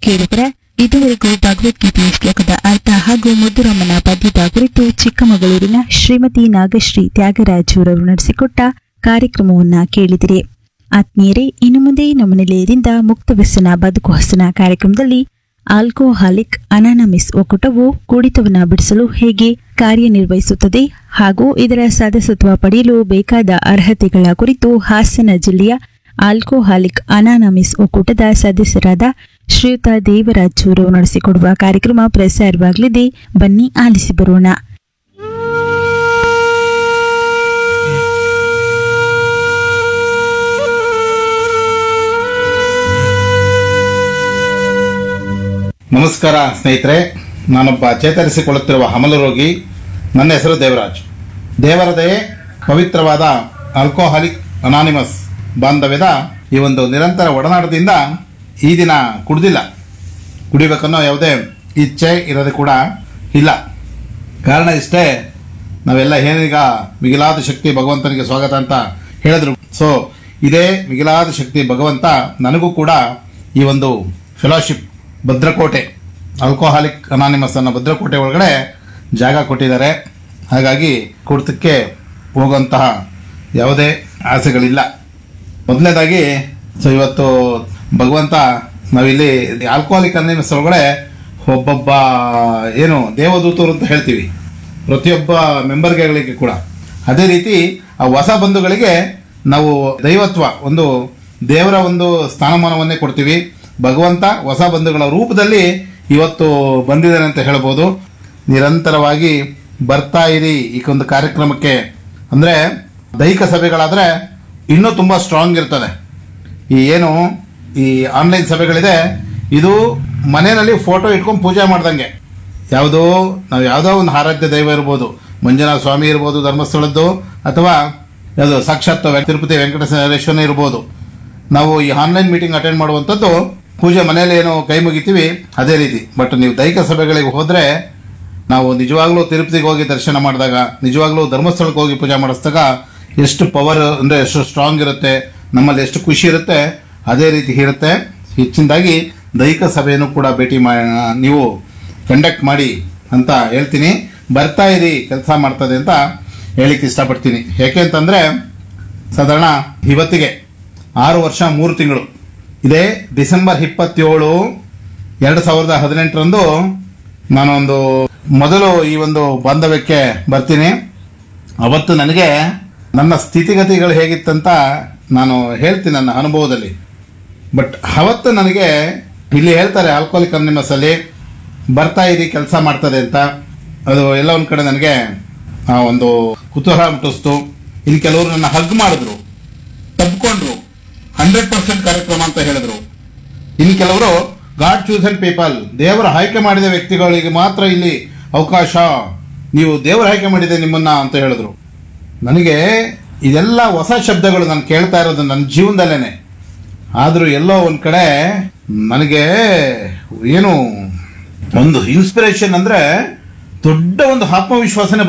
ಕೇಳಿದರೆ ಇದುವರೆಗೂ ಭಗವದ್ಗೀತೆಯ ಶ್ಲೋಕದ ಅರ್ಥ ಹಾಗೂ ಮುದ್ದುರಮ್ಮನ ಪದ್ಯದ ಕುರಿತು ಚಿಕ್ಕಮಗಳೂರಿನ ಶ್ರೀಮತಿ ನಾಗಶ್ರೀ ತ್ಯಾಗರಾಜುರವರು ನಡೆಸಿಕೊಟ್ಟ ಕಾರ್ಯಕ್ರಮವನ್ನ ಕೇಳಿದಿರಿ ಆತ್ಮೀಯರೇ ಇನ್ನು ಮುಂದೆ ನಮ್ಮ ನಿಲಯದಿಂದ ಮುಕ್ತ ವ್ಯಸನ ಬದುಕು ಹಸನ ಕಾರ್ಯಕ್ರಮದಲ್ಲಿ ಆಲ್ಕೋಹಾಲಿಕ್ ಅನಾನಮಿಸ್ ಒಕ್ಕೂಟವು ಕುಡಿತವನ್ನ ಬಿಡಿಸಲು ಹೇಗೆ ಕಾರ್ಯನಿರ್ವಹಿಸುತ್ತದೆ ಹಾಗೂ ಇದರ ಸದಸ್ಯತ್ವ ಪಡೆಯಲು ಬೇಕಾದ ಅರ್ಹತೆಗಳ ಕುರಿತು ಹಾಸನ ಜಿಲ್ಲೆಯ ಆಲ್ಕೋಹಾಲಿಕ್ ಅನಾನಮಿಸ್ ಒಕ್ಕೂಟದ ಸದಸ್ಯರಾದ ಶ್ರೀಯುತ ದೇವರಾಜರು ನಡೆಸಿಕೊಡುವ ಕಾರ್ಯಕ್ರಮ ಪ್ರಸಾರವಾಗಲಿದೆ ಬನ್ನಿ ಆಲಿಸಿ ಬರೋಣ ನಮಸ್ಕಾರ ಸ್ನೇಹಿತರೆ ನಾನೊಬ್ಬ ಚೇತರಿಸಿಕೊಳ್ಳುತ್ತಿರುವ ಹಮಲು ರೋಗಿ ನನ್ನ ಹೆಸರು ದೇವರಾಜ್ ದೇವರ ದಯೆ ಪವಿತ್ರವಾದ ಆಲ್ಕೋಹಾಲಿಕ್ ಅನಾನಿಮಸ್ ಬಾಂಧವ್ಯದ ಈ ಒಂದು ನಿರಂತರ ಒಡನಾಟದಿಂದ ಈ ದಿನ ಕುಡ್ದಿಲ್ಲ ಕುಡಿಬೇಕನ್ನೋ ಯಾವುದೇ ಇಚ್ಛೆ ಇರೋದು ಕೂಡ ಇಲ್ಲ ಕಾರಣ ಇಷ್ಟೇ ನಾವೆಲ್ಲ ಏನೀಗ ಮಿಗಿಲಾದ ಶಕ್ತಿ ಭಗವಂತನಿಗೆ ಸ್ವಾಗತ ಅಂತ ಹೇಳಿದ್ರು ಸೊ ಇದೇ ಮಿಗಿಲಾದ ಶಕ್ತಿ ಭಗವಂತ ನನಗೂ ಕೂಡ ಈ ಒಂದು ಫೆಲೋಶಿಪ್ ಭದ್ರಕೋಟೆ ಆಲ್ಕೋಹಾಲಿಕ್ ಅನಾನಿಮಸ್ ಅನ್ನೋ ಭದ್ರಕೋಟೆ ಒಳಗಡೆ ಜಾಗ ಕೊಟ್ಟಿದ್ದಾರೆ ಹಾಗಾಗಿ ಕುಡಿತಕ್ಕೆ ಹೋಗುವಂತಹ ಯಾವುದೇ ಆಸೆಗಳಿಲ್ಲ ಮೊದಲನೇದಾಗಿ ಸೊ ಇವತ್ತು ಭಗವಂತ ನಾವಿಲ್ಲಿ ಆಲ್ಕೋಹಾಲಿಕ್ ಅನಾನಿಮಸ್ ಒಳಗಡೆ ಒಬ್ಬೊಬ್ಬ ಏನು ದೇವದೂತರು ಅಂತ ಹೇಳ್ತೀವಿ ಪ್ರತಿಯೊಬ್ಬ ಮೆಂಬರ್ಗಳಿಗೆ ಕೂಡ ಅದೇ ರೀತಿ ಆ ಹೊಸ ಬಂಧುಗಳಿಗೆ ನಾವು ದೈವತ್ವ ಒಂದು ದೇವರ ಒಂದು ಸ್ಥಾನಮಾನವನ್ನೇ ಕೊಡ್ತೀವಿ ಭಗವಂತ ಹೊಸ ಬಂಧುಗಳ ರೂಪದಲ್ಲಿ ಇವತ್ತು ಬಂದಿದ್ದಾನೆ ಅಂತ ಹೇಳ್ಬೋದು ನಿರಂತರವಾಗಿ ಬರ್ತಾ ಇರಿ ಈ ಒಂದು ಕಾರ್ಯಕ್ರಮಕ್ಕೆ ಅಂದರೆ ದೈಹಿಕ ಸಭೆಗಳಾದರೆ ಇನ್ನೂ ತುಂಬ ಸ್ಟ್ರಾಂಗ್ ಇರ್ತದೆ ಈ ಏನು ಈ ಆನ್ಲೈನ್ ಸಭೆಗಳಿದೆ ಇದು ಮನೆಯಲ್ಲಿ ಫೋಟೋ ಇಟ್ಕೊಂಡು ಪೂಜೆ ಮಾಡ್ದಂಗೆ ಯಾವುದೋ ನಾವು ಯಾವುದೋ ಒಂದು ಆರಾಧ್ಯ ದೈವ ಇರ್ಬೋದು ಮಂಜುನಾಥ ಸ್ವಾಮಿ ಇರ್ಬೋದು ಧರ್ಮಸ್ಥಳದ್ದು ಅಥವಾ ಯಾವುದು ಸಾಕ್ಷಾತ್ ವೆ- ತಿರುಪತಿ ವೆಂಕಟೇಶ್ವರ ಇರ್ಬೋದು ನಾವು ಈ ಆನ್ಲೈನ್ ಮೀಟಿಂಗ್ ಅಟೆಂಡ್ ಮಾಡುವಂಥದ್ದು ಪೂಜೆ ಮನೆಯಲ್ಲಿ ಏನು ಕೈ ಮುಗಿತೀವಿ ಅದೇ ರೀತಿ ಬಟ್ ನೀವು ದೈಹಿಕ ಸಭೆಗಳಿಗೆ ಹೋದರೆ ನಾವು ನಿಜವಾಗ್ಲೂ ತಿರುಪತಿಗೆ ಹೋಗಿ ದರ್ಶನ ಮಾಡಿದಾಗ ನಿಜವಾಗ್ಲೂ ಧರ್ಮಸ್ಥಳಕ್ಕೆ ಹೋಗಿ ಪೂಜೆ ಮಾಡಿಸಿದಾಗ ಎಷ್ಟು ಪವರ್ ಅಂದರೆ ಎಷ್ಟು ಸ್ಟ್ರಾಂಗ್ ಇರುತ್ತೆ ನಮ್ಮಲ್ಲಿ ಎಷ್ಟು ಖುಷಿ ಇರುತ್ತೆ ಅದೇ ರೀತಿ ಇರುತ್ತೆ ಹೆಚ್ಚಿನದಾಗಿ ದೈಹಿಕ ಸಭೆಯನ್ನು ಕೂಡ ಭೇಟಿ ಮಾ ನೀವು ಕಂಡಕ್ಟ್ ಮಾಡಿ ಅಂತ ಹೇಳ್ತೀನಿ ಬರ್ತಾ ಇರಿ ಕೆಲಸ ಮಾಡ್ತದೆ ಅಂತ ಹೇಳಿಕ್ಕೆ ಇಷ್ಟಪಡ್ತೀನಿ ಯಾಕೆ ಅಂತಂದರೆ ಸಾಧಾರಣ ಇವತ್ತಿಗೆ ಆರು ವರ್ಷ ಮೂರು ತಿಂಗಳು ಇದೇ ಡಿಸೆಂಬರ್ ಇಪ್ಪತ್ತೇಳು ಎರಡು ಸಾವಿರದ ಹದಿನೆಂಟರಂದು ನಾನೊಂದು ಮೊದಲು ಈ ಒಂದು ಬಾಂಧವ್ಯಕ್ಕೆ ಬರ್ತೀನಿ ಅವತ್ತು ನನಗೆ ನನ್ನ ಸ್ಥಿತಿಗತಿಗಳು ಹೇಗಿತ್ತಂತ ನಾನು ಹೇಳ್ತೀನಿ ನನ್ನ ಅನುಭವದಲ್ಲಿ ಬಟ್ ಅವತ್ತು ನನಗೆ ಇಲ್ಲಿ ಹೇಳ್ತಾರೆ ಆಲ್ಕೋಹಾಲಿಕ್ ಅನಿಮಸ್ ಅಲ್ಲಿ ಬರ್ತಾ ಇರಿ ಕೆಲಸ ಮಾಡ್ತದೆ ಅಂತ ಅದು ಎಲ್ಲ ಒಂದು ಕಡೆ ನನಗೆ ಆ ಒಂದು ಕುತೂಹಲ ಮುಟ್ಟಿಸ್ತು ಇನ್ನು ಕೆಲವರು ನನ್ನ ಹಗ್ ಮಾಡಿದ್ರು ತಬ್ಕೊಂಡ್ರು ಹಂಡ್ರೆಡ್ ಪರ್ಸೆಂಟ್ ಕಾರ್ಯಕ್ರಮ ಅಂತ ಹೇಳಿದ್ರು ಇನ್ನು ಕೆಲವರು ಗಾಡ್ ಚೂಸನ್ ಪೀಪಲ್ ದೇವರ ಆಯ್ಕೆ ಮಾಡಿದ ವ್ಯಕ್ತಿಗಳಿಗೆ ಮಾತ್ರ ಇಲ್ಲಿ ಅವಕಾಶ ನೀವು ದೇವರ ಆಯ್ಕೆ ಮಾಡಿದೆ ನಿಮ್ಮನ್ನ ಅಂತ ಹೇಳಿದ್ರು ನನಗೆ ಇದೆಲ್ಲ ಹೊಸ ಶಬ್ದಗಳು ನಾನು ಕೇಳ್ತಾ ಇರೋದು ನನ್ನ ಜೀವನದಲ್ಲೇನೆ ಆದರೂ ಎಲ್ಲೋ ಒಂದು ಕಡೆ ನನಗೆ ಏನು ಒಂದು ಇನ್ಸ್ಪಿರೇಷನ್ ಅಂದ್ರೆ ದೊಡ್ಡ ಒಂದು ಆತ್ಮವಿಶ್ವಾಸನೆ